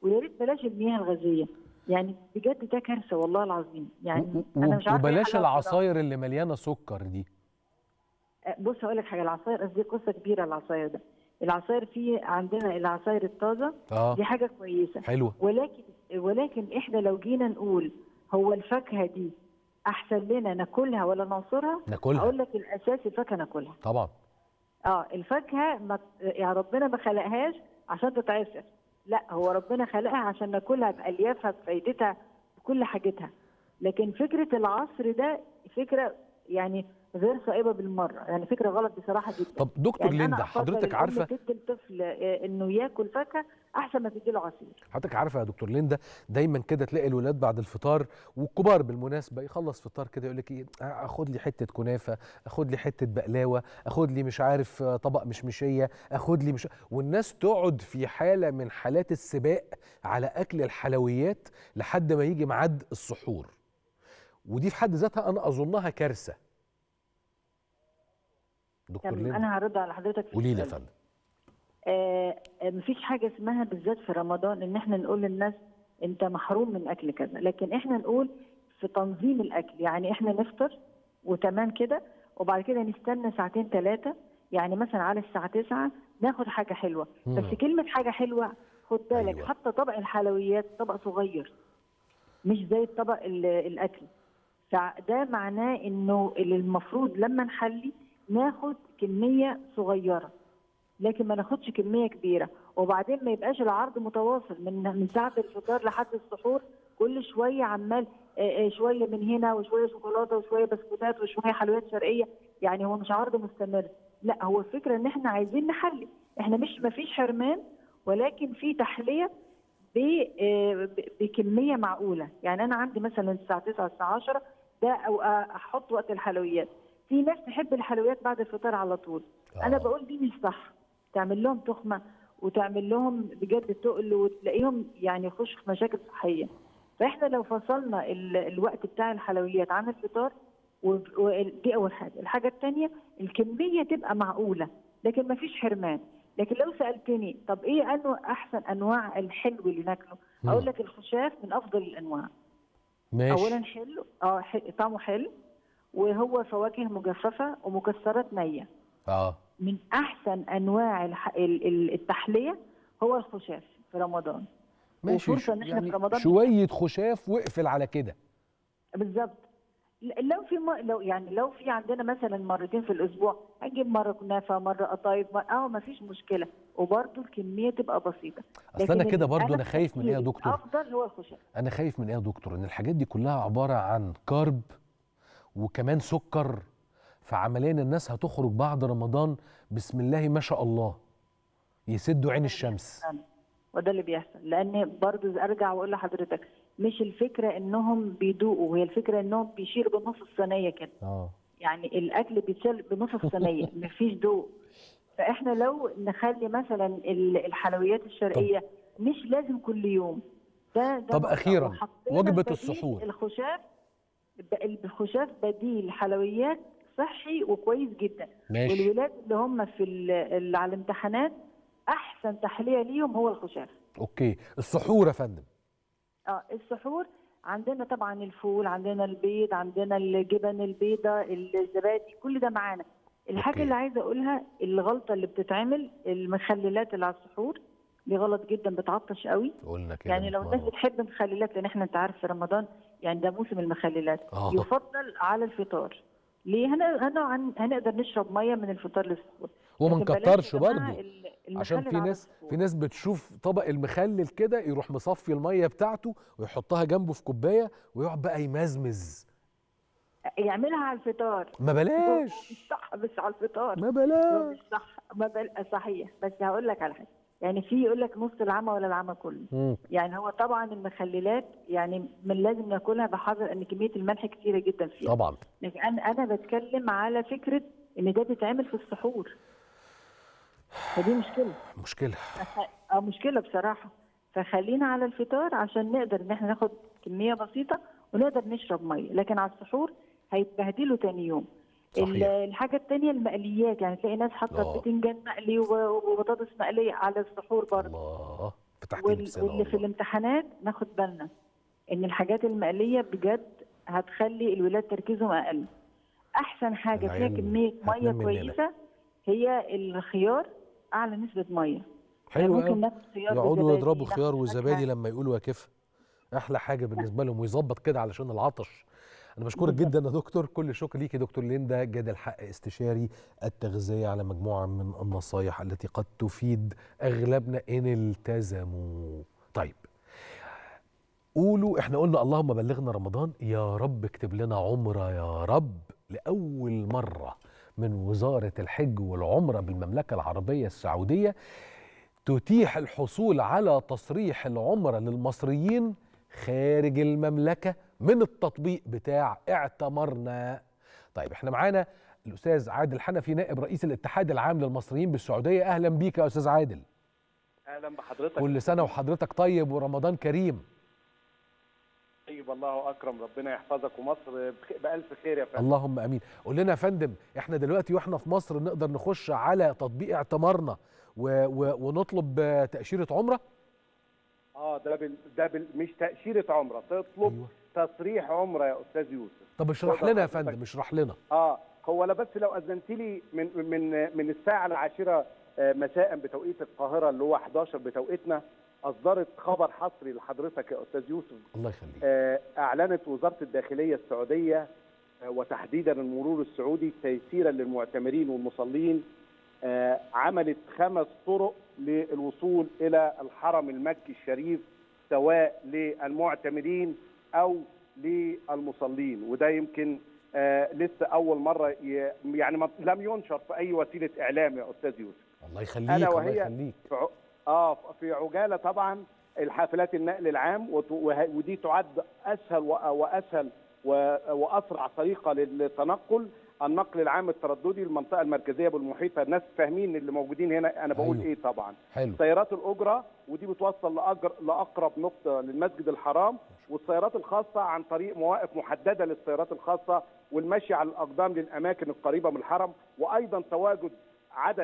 ويا ريت بلاش المياه الغازيه يعني بجد ده كارثه والله العظيم يعني و- و- انا مش عارفه إيه وبلاش حلاوة العصاير اللي مليانه سكر دي الصراحة. بص هقول لك حاجه العصاير دي قصه كبيره العصاير ده العصاير في عندنا العصاير الطازه اه دي حاجه كويسه حلوه ولكن ولكن احنا لو جينا نقول هو الفاكهه دي احسن لنا ناكلها ولا نعصرها ناكلها اقول لك الاساس الفاكهه ناكلها طبعا اه الفاكهه ما يعني ربنا ما خلقهاش عشان تتعصر لا هو ربنا خلقها عشان ناكلها باليافها بفايدتها بكل حاجتها لكن فكره العصر ده فكره يعني غير صائبه بالمره يعني فكره غلط بصراحه جدا طب دكتور يعني أنا ليندا أفضل حضرتك الأم عارفه تدي الطفل آه، انه ياكل فاكهه احسن ما تدي له عصير حضرتك عارفه يا دكتور ليندا دايما كده تلاقي الولاد بعد الفطار والكبار بالمناسبه يخلص فطار كده يقول لك ايه اخد لي حته كنافه اخد لي حته بقلاوه اخد لي مش عارف آه، طبق مشمشيه اخد لي مش والناس تقعد في حاله من حالات السباق على اكل الحلويات لحد ما يجي ميعاد السحور ودي في حد ذاتها انا اظنها كارثه دكتور طب ليندا انا هرد على حضرتك في قولي لي يا السؤال. فندم آه آه، مفيش حاجه اسمها بالذات في رمضان ان احنا نقول للناس انت محروم من اكل كذا لكن احنا نقول في تنظيم الاكل يعني احنا نفطر وتمام كده وبعد كده نستنى ساعتين ثلاثه يعني مثلا على الساعه 9 ناخد حاجه حلوه مم. بس كلمه حاجه حلوه خد بالك أيوة. حتى طبق الحلويات طبق صغير مش زي الطبق ال- الاكل فده معناه انه اللي المفروض لما نحلي ناخد كميه صغيره لكن ما ناخدش كميه كبيره وبعدين ما يبقاش العرض متواصل من من ساعه الفطار لحد السحور كل شويه عمال آه، آه، شويه من هنا وشويه شوكولاته وشويه بسكوتات وشويه حلويات شرقيه يعني هو مش عرض مستمر لا هو الفكره ان احنا عايزين نحلي احنا مش ما فيش حرمان ولكن في تحليه ب- آه، ب- بكميه معقوله يعني انا عندي مثلا الساعه 9 الساعه 10 ده او احط وقت الحلويات في ناس تحب الحلويات بعد الفطار على طول انا آه. بقول دي مش صح تعمل لهم تخمه وتعمل لهم بجد تقل وتلاقيهم يعني يخشوا في مشاكل صحيه فاحنا لو فصلنا ال- الوقت بتاع الحلويات عن الفطار و- و- دي اول حاجه الحاجه الثانيه الكميه تبقى معقوله لكن ما فيش حرمان لكن لو سالتني طب ايه انه احسن انواع الحلو اللي ناكله مم. اقول لك الخشاف من افضل الانواع ماشي اولا حلو اه ح- طعمه حلو وهو فواكه مجففه ومكسرات نيه اه من احسن انواع الح... ال- ال- التحليه هو الخشاف في رمضان ماشي وفرصة إن إحنا في يعني رمضان شويه خشاف واقفل على كده بالظبط ل- لو في م... لو يعني لو في عندنا مثلا مرتين في الاسبوع هنجيب مره كنافه مره قطايف مر- اه ما فيش مشكله وبرده الكميه تبقى بسيطه اصل انا لكن كده ال- برضو انا في خايف من ايه يا تفكيري دكتور افضل هو الخشاف انا خايف من ايه يا دكتور ان الحاجات دي كلها عباره عن كارب وكمان سكر فعمليا الناس هتخرج بعد رمضان بسم الله ما شاء الله يسدوا عين الشمس وده اللي بيحصل لان برضو ارجع واقول لحضرتك مش الفكره انهم بيدوقوا هي الفكره انهم بيشيلوا بنص الصينيه كده اه يعني الاكل بيتشال بنص الصينيه مفيش ذوق فاحنا لو نخلي مثلا ال- الحلويات الشرقيه مش لازم كل يوم ده, ده طب نقطة. أخيراً، وحطينا وجبة البديل السحور. الخشاف ب- الخشاف بديل حلويات صحي وكويس جدا ماشي والولاد اللي هم في ال- اللي على الامتحانات احسن تحليه ليهم هو الخشاف اوكي السحور يا فندم اه السحور عندنا طبعا الفول عندنا البيض عندنا الجبن البيضاء الزبادي كل ده معانا الحاجه أوكي. اللي عايزه اقولها الغلطه اللي بتتعمل المخللات اللي على السحور دي غلط جدا بتعطش قوي قلنا كده يعني لو الناس آه. بتحب مخللات لان احنا انت عارف في رمضان يعني ده موسم المخللات آه. يفضل على الفطار ليه هن... هن... هنقدر نشرب ميه من الفطار للسحور وما لكن بلاش نكترش يا جماعة برضه ال- عشان المخلل في على ناس السحور. في ناس بتشوف طبق المخلل كده يروح مصفي الميه بتاعته ويحطها جنبه في كوبايه ويقعد بقى يمزمز يعملها على الفطار ما بلاش مش صح بس على الفطار ما هو بلاش مش صح ما بل... صحيح بس هقول لك على حاجه يعني في يقول لك نص العمى ولا العمى كله مم. يعني هو طبعا المخللات يعني من لازم ناكلها بحذر ان كميه الملح كتيره جدا فيها طبعا لكن انا انا بتكلم على فكره ان ده بيتعمل في السحور فدي مشكله مشكله فخ- اه مشكله بصراحه فخلينا على الفطار عشان نقدر ان احنا ناخد كميه بسيطه ونقدر نشرب ميه لكن على السحور هيتبهدلوا تاني يوم ال- صحيح. الحاجه الثانيه المقليات يعني تلاقي ناس آه. حاطه بتنجان مقلي و- وبطاطس مقليه على السحور برضه الله فتحت لي وال- نفسنا واللي في والله. الامتحانات ناخد بالنا ان الحاجات المقليه بجد هتخلي الولاد تركيزهم اقل احسن حاجه فيها العيال كميه ميه هتنام مننا. كويسه هي الخيار اعلى نسبه ميه حلو ممكن قوي ناخد خيار يقعدوا بزبادي، يضربوا ناخد خيار فاكهة. وزبادي لما يقولوا يا كيف احلى حاجه بالنسبه لهم ويظبط كده علشان العطش انا بشكرك جدا يا دكتور كل الشكر ليك يا دكتور ليندا جاد الحق استشاري التغذيه على مجموعه من النصايح التي قد تفيد اغلبنا ان التزموا طيب قولوا احنا قلنا اللهم بلغنا رمضان يا رب اكتب لنا عمره يا رب لاول مره من وزاره الحج والعمره بالمملكه العربيه السعوديه تتيح الحصول على تصريح العمرة للمصريين خارج المملكة من التطبيق بتاع اعتمرنا طيب احنا معانا الأستاذ عادل حنفي نائب رئيس الاتحاد العام للمصريين بالسعودية أهلا بيك يا أستاذ عادل اهلا بحضرتك كل سنة وحضرتك طيب ورمضان كريم طيب الله اكرم ربنا يحفظك ومصر بخ- بالف خير يا فندم اللهم امين قول لنا يا فندم احنا دلوقتي واحنا في مصر نقدر نخش على تطبيق اعتمارنا و و ونطلب آه، تأشيرة عمرة اه ده بال... ده بال... مش تاشيره عمره تطلب أيوة. تصريح عمره يا استاذ يوسف طب اشرح تقدر لنا يا حضرتك- فندم اشرح لنا اه هو انا بس لو اذنت لي من من من الساعه العاشره آه، مساء بتوقيت القاهره اللي هو 11 بتوقيتنا اصدرت خبر حصري لحضرتك يا استاذ يوسف الله يخليك آه، اعلنت وزاره الداخليه السعوديه آه، وتحديدا المرور السعودي تيسيرا للمعتمرين والمصلين آه، عملت خمس طرق للوصول الى الحرم المكي الشريف سواء للمعتمرين او للمصلين وده يمكن آه، لسه اول مره ي- يعني ما- لم ينشر في اي وسيله اعلام يا استاذ يوسف الله يخليك ألا الله وهي يخليك في ع- اه في عجاله طبعا الحافلات النقل العام وت- وه- ودي تعد اسهل وأ- واسهل و- واسرع طريقه للتنقل النقل العام الترددي المنطقه المركزيه بالمحيطه الناس فاهمين اللي موجودين هنا انا بقول أيوه. ايه طبعا حلو سيارات الاجره ودي بتوصل لأجر لاقرب نقطه للمسجد الحرام والسيارات الخاصه عن طريق مواقف محدده للسيارات الخاصه والمشي على الاقدام للاماكن القريبه من الحرم وايضا تواجد عدد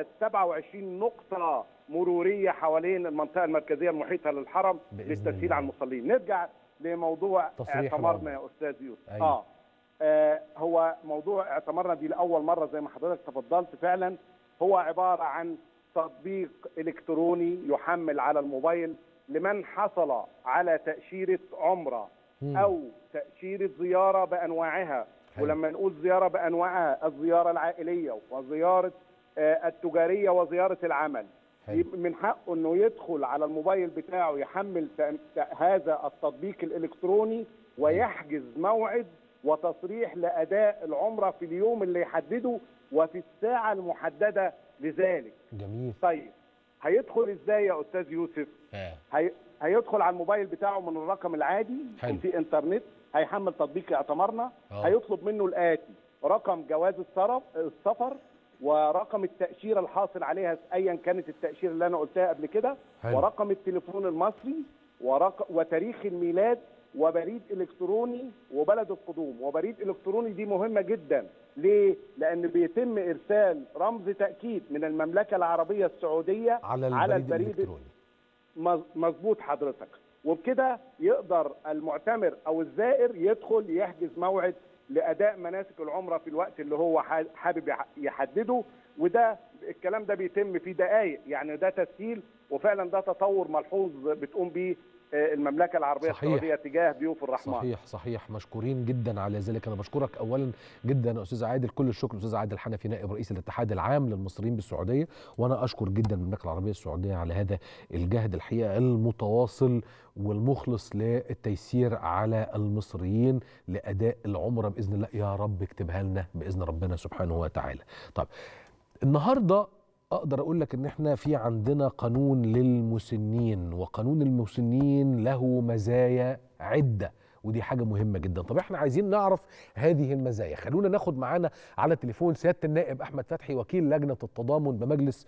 27 نقطه مروريه حوالين المنطقه المركزيه المحيطه للحرم بإذن للتسهيل الله. على المصلين نرجع لموضوع تصريح اعتمرنا العمر. يا استاذ يوسف أيوه. اه آه، هو موضوع اعتمرنا دي لاول مره زي ما حضرتك تفضلت فعلا هو عباره عن تطبيق الكتروني يحمل على الموبايل لمن حصل على تاشيره عمره مم. او تاشيره زياره بانواعها حلو. ولما نقول زياره بانواعها الزياره العائليه وزياره آه، التجاريه وزياره العمل حلو. يبقى من حقه انه يدخل على الموبايل بتاعه يحمل ت- ت- هذا التطبيق الالكتروني ويحجز موعد وتصريح لاداء العمره في اليوم اللي يحدده وفي الساعه المحدده لذلك. جميل طيب هيدخل ازاي يا استاذ يوسف؟ آه. هي... هيدخل على الموبايل بتاعه من الرقم العادي حلو. يكون في انترنت هيحمل تطبيق اعتمرنا آه. هيطلب منه الاتي رقم جواز السرف السفر ورقم التاشيره الحاصل عليها ايا كانت التاشيره اللي انا قلتها قبل كده حلو. ورقم التليفون المصري ورق... وتاريخ الميلاد وبريد الكتروني وبلد القدوم وبريد الكتروني دي مهمه جدا ليه لان بيتم ارسال رمز تاكيد من المملكه العربيه السعوديه على البريد, على البريد الالكتروني مظ- مظبوط حضرتك وبكده يقدر المعتمر او الزائر يدخل يحجز موعد لاداء مناسك العمره في الوقت اللي هو ح- حابب يح- يحدده وده الكلام ده بيتم في دقائق يعني ده تسهيل وفعلا ده تطور ملحوظ بتقوم به آه، المملكه العربيه صحيح. السعوديه تجاه ضيوف الرحمن صحيح صحيح مشكورين جدا على ذلك انا بشكرك اولا جدا يا استاذ عادل كل الشكر استاذ عادل حنفي نائب رئيس الاتحاد العام للمصريين بالسعوديه وانا اشكر جدا المملكه العربيه السعوديه على هذا الجهد الحقيقه المتواصل والمخلص للتيسير على المصريين لاداء العمره باذن الله يا رب اكتبها لنا باذن ربنا سبحانه وتعالى طب النهارده اقدر اقول لك ان احنا في عندنا قانون للمسنين وقانون المسنين له مزايا عده ودي حاجه مهمه جدا طب احنا عايزين نعرف هذه المزايا خلونا ناخد معانا على التليفون سياده النائب احمد فتحي وكيل لجنه التضامن بمجلس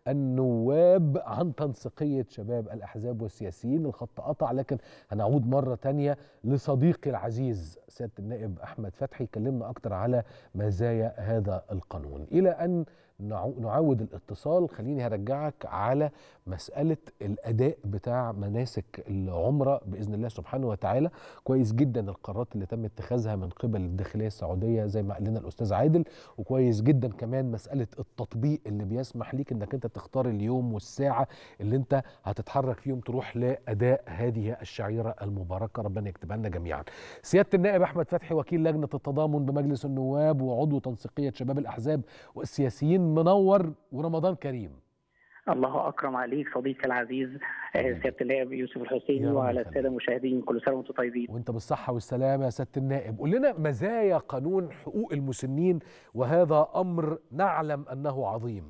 النواب عن تنسيقيه شباب الاحزاب والسياسيين الخط قطع لكن هنعود مره تانية لصديقي العزيز سياده النائب احمد فتحي كلمنا اكتر على مزايا هذا القانون الى ان نعو- نعاود الاتصال خليني هرجعك على مسألة الأداء بتاع مناسك العمرة بإذن الله سبحانه وتعالى كويس جدا القرارات اللي تم اتخاذها من قبل الداخلية السعودية زي ما قال لنا الأستاذ عادل وكويس جدا كمان مسألة التطبيق اللي بيسمح ليك انك انت تختار اليوم والساعة اللي انت هتتحرك فيهم تروح لأداء هذه الشعيرة المباركة ربنا يكتبها لنا جميعا سيادة النائب أحمد فتحي وكيل لجنة التضامن بمجلس النواب وعضو تنسيقية شباب الأحزاب والسياسيين منور ورمضان كريم الله اكرم عليك صديقي العزيز آه، سياده النائب يوسف يا الحسيني رب وعلى يخليك. الساده المشاهدين كل سنه وانتم طيبين وانت بالصحة والسلامة يا سيادة النائب قول لنا مزايا قانون حقوق المسنين وهذا أمر نعلم أنه عظيم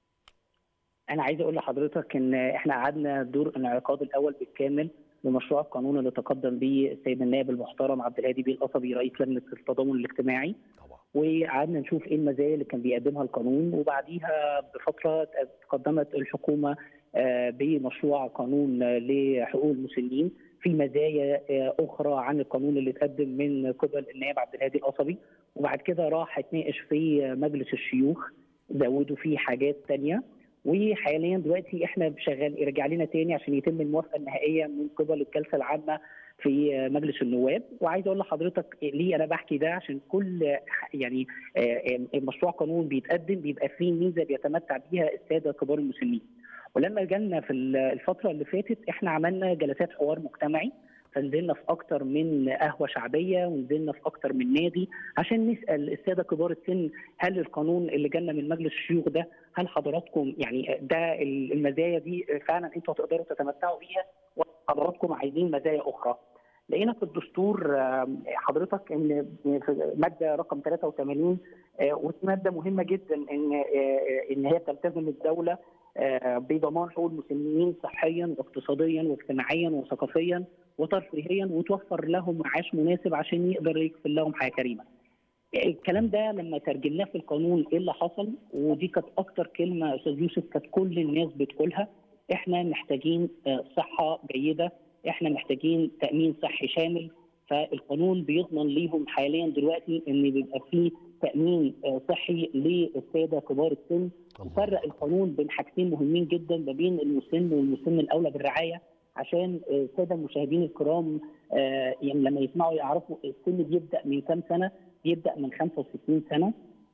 انا عايز اقول لحضرتك ان احنا قعدنا دور انعقاد الاول بالكامل لمشروع القانون اللي تقدم به السيد النائب المحترم عبد الهادي بيه القصبي رئيس لجنه التضامن الاجتماعي طبعا وقعدنا نشوف ايه المزايا اللي كان بيقدمها القانون وبعديها بفتره تقدمت الحكومه آه، بمشروع قانون آه، لحقوق المسنين في مزايا آه، اخرى عن القانون اللي اتقدم من قبل النائب عبد الهادي القصبي وبعد كده راح اتناقش في آه، مجلس الشيوخ زودوا فيه حاجات تانية وحاليا دلوقتي احنا شغال رجع لنا تاني عشان يتم الموافقه النهائيه من قبل الجلسه العامه في آه، مجلس النواب وعايز اقول لحضرتك ليه انا بحكي ده عشان كل ح- يعني آه، آه، مشروع قانون بيتقدم بيبقى فيه ميزه بيتمتع بيها الساده كبار المسنين ولما جالنا في ال- الفتره اللي فاتت احنا عملنا جلسات حوار مجتمعي فنزلنا في اكتر من قهوه شعبيه ونزلنا في اكتر من نادي عشان نسال الساده كبار السن هل القانون اللي جالنا من مجلس الشيوخ ده هل حضراتكم يعني ده المزايا دي فعلا انتوا هتقدروا تتمتعوا بيها ولا حضراتكم عايزين مزايا اخرى؟ لقينا في الدستور آم، حضرتك ان في ماده رقم 83 آه، ودي ماده مهمه جدا ان آه، ان هي تلتزم الدوله آه، بضمان حقوق المسنين صحيا واقتصاديا واجتماعيا وثقافيا وترفيهيا وتوفر لهم معاش مناسب عشان يقدر يكفل لهم حياه كريمه. الكلام ده لما ترجمناه في القانون ايه اللي حصل ودي كانت اكتر كلمه يا استاذ يوسف كانت كل الناس بتقولها احنا محتاجين آه، صحه جيده احنا محتاجين تامين صحي شامل فالقانون بيضمن ليهم حاليا دلوقتي ان بيبقى فيه تامين آه، صحي للساده كبار السن وفرق القانون بين حاجتين مهمين جدا ما بين المسن والمسن الاولى بالرعايه عشان آه، الساده المشاهدين الكرام آه، يعني لما يسمعوا يعرفوا السن بيبدا من كام سنه بيبدا من 65 سنه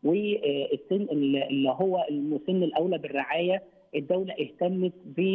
والسن اللي هو المسن الاولى بالرعايه الدوله اهتمت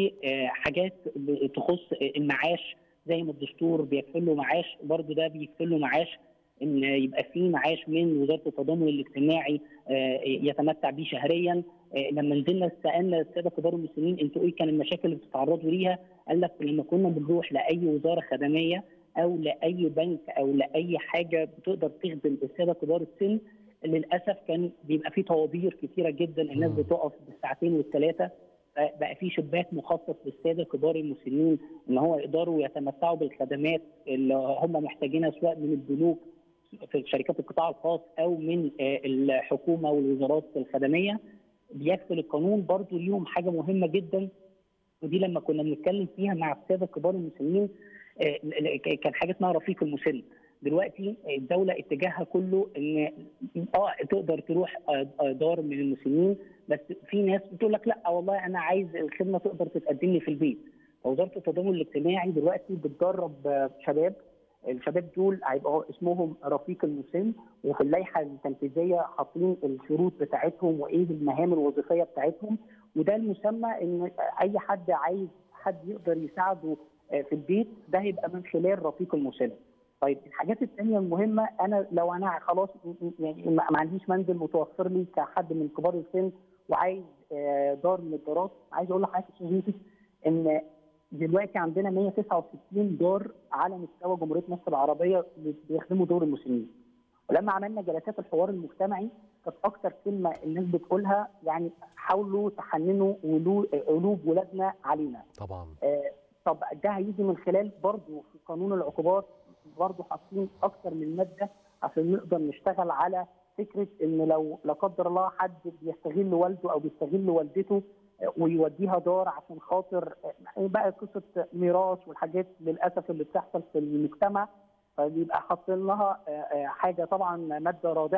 بحاجات تخص المعاش زي ما الدستور بيكفل له معاش برضه ده بيكفل له معاش ان يبقى في معاش من وزاره التضامن الاجتماعي آه، يتمتع بيه شهريا آه، لما نزلنا سالنا الساده كبار المسنين انتوا ايه كان المشاكل اللي بتتعرضوا ليها؟ قال لك لما كنا بنروح لاي وزاره خدميه او لاي بنك او لاي حاجه بتقدر تخدم الساده كبار السن للاسف كان بيبقى في طوابير كتيره جدا الناس مم. بتقف بالساعتين والثلاثه بقى في شباك مخصص للساده كبار المسنين ان هو يقدروا يتمتعوا بالخدمات اللي هم محتاجينها سواء من البنوك في شركات القطاع الخاص او من آه، الحكومه والوزارات الخدميه بيكفل القانون برضو ليهم حاجه مهمه جدا ودي لما كنا بنتكلم فيها مع الساده كبار المسنين آه، كان حاجه اسمها رفيق المسن دلوقتي الدوله اتجاهها كله ان اه تقدر تروح آه، آه، دار من المسنين بس في ناس بتقول لك لا والله انا عايز الخدمه تقدر تتقدم لي في البيت فوزاره التضامن الاجتماعي دلوقتي بتدرب آه، شباب الشباب دول هيبقوا اسمهم رفيق المسن وفي اللائحه التنفيذيه حاطين الشروط بتاعتهم وايه المهام الوظيفيه بتاعتهم وده المسمى ان اي حد عايز حد يقدر يساعده آه، في البيت ده هيبقى من خلال رفيق المسن. طيب الحاجات الثانيه المهمه انا لو انا خلاص م- م- يعني ما ما عنديش منزل متوفر لي كحد من كبار السن وعايز آه، دار من الدارات عايز اقول لحضرتك يا استاذ يوسف ان دلوقتي عندنا 169 دار على مستوى جمهوريه مصر العربيه بيخدموا دور المسنين. ولما عملنا جلسات الحوار المجتمعي كانت اكتر كلمه الناس بتقولها يعني حاولوا تحننوا ولو- قلوب ولادنا علينا. طبعا آه، طب ده هيجي من خلال برضه في قانون العقوبات برضه حاطين اكتر من ماده عشان نقدر نشتغل على فكره ان لو لا قدر الله حد بيستغل والده او بيستغل والدته آه، ويوديها دار عشان خاطر آه، بقى قصه ميراث والحاجات للاسف اللي بتحصل في المجتمع فبيبقى حاطين لها آه، آه، حاجه طبعا ماده رادعه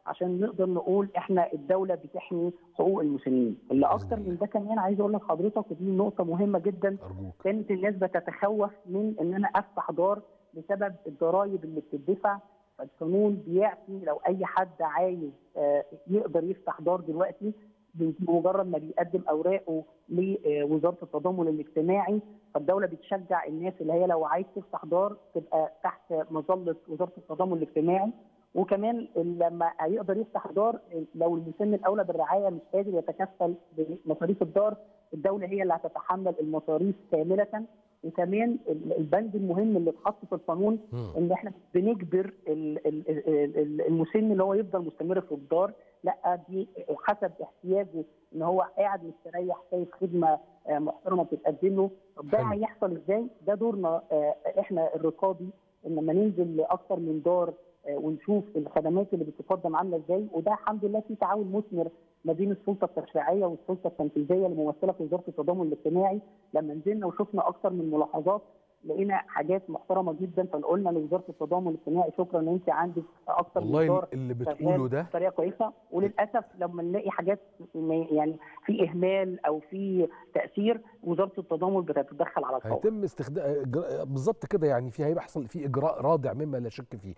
عشان نقدر نقول احنا الدوله بتحمي حقوق المسنين اللي اكتر من ده كمان عايز اقول لحضرتك ودي نقطه مهمه جدا ارجوك كانت الناس بتتخوف من ان انا افتح دار بسبب الضرائب اللي بتدفع فالقانون بيعفي لو اي حد عايز آه، يقدر يفتح دار دلوقتي بمجرد ما بيقدم اوراقه لوزاره التضامن الاجتماعي فالدوله بتشجع الناس اللي هي لو عايز تفتح دار تبقى تحت مظله وزاره التضامن الاجتماعي وكمان لما هيقدر يفتح دار لو المسن الاولى بالرعايه مش قادر يتكفل بمصاريف الدار الدوله هي اللي هتتحمل المصاريف كامله وكمان البند المهم اللي اتحط في القانون مم. ان احنا بنجبر ال- ال- ال- ال- المسن اللي هو يفضل مستمر في الدار لا دي حسب احتياجه ان هو قاعد مستريح شايف خدمه آه، محترمه بتتقدم له طب ده حلو. هيحصل ازاي؟ ده دورنا آه، احنا الرقابي ان لما ننزل لاكثر من دار آه، ونشوف الخدمات اللي بتقدم عامله ازاي وده الحمد لله في تعاون مثمر ما بين السلطه التشريعيه والسلطه التنفيذيه الممثله في وزاره التضامن الاجتماعي لما نزلنا وشفنا اكثر من ملاحظات لقينا حاجات محترمه جدا فقلنا لوزاره التضامن الاجتماعي شكرا ان انت عندك اكثر من والله دار اللي شغال بتقوله ده بطريقه كويسه وللاسف لما نلاقي حاجات ما- يعني في اهمال او في تاثير وزاره التضامن بتتدخل على الفور هيتم استخدام بالظبط كده يعني في هيحصل في اجراء رادع مما لا شك فيه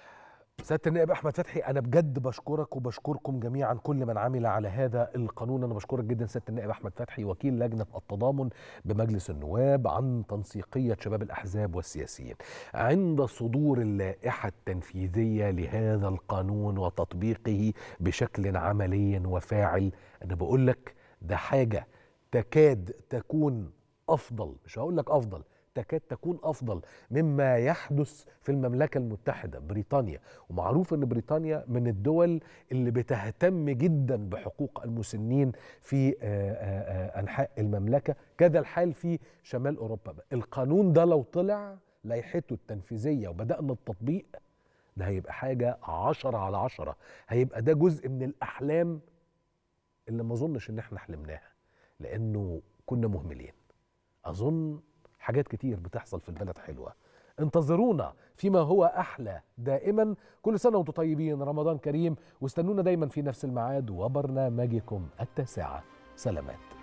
سياده النائب احمد فتحي انا بجد بشكرك وبشكركم جميعا كل من عمل على هذا القانون انا بشكرك جدا سياده النائب احمد فتحي وكيل لجنه التضامن بمجلس النواب عن تنسيقيه شباب الاحزاب والسياسيين عند صدور اللائحه التنفيذيه لهذا القانون وتطبيقه بشكل عملي وفاعل انا بقول لك ده حاجه تكاد تكون افضل مش هقول لك افضل تكاد تكون افضل مما يحدث في المملكه المتحده بريطانيا ومعروف ان بريطانيا من الدول اللي بتهتم جدا بحقوق المسنين في آه، آه، آه، انحاء المملكه كذا الحال في شمال اوروبا القانون ده لو طلع لائحته التنفيذيه وبدانا التطبيق ده هيبقى حاجه عشرة على عشرة هيبقى ده جزء من الاحلام اللي ما اظنش ان احنا حلمناها لانه كنا مهملين اظن حاجات كتير بتحصل في البلد حلوه انتظرونا فيما هو احلى دائما كل سنه وانتم طيبين رمضان كريم واستنونا دايما في نفس الميعاد وبرنامجكم التاسعه سلامات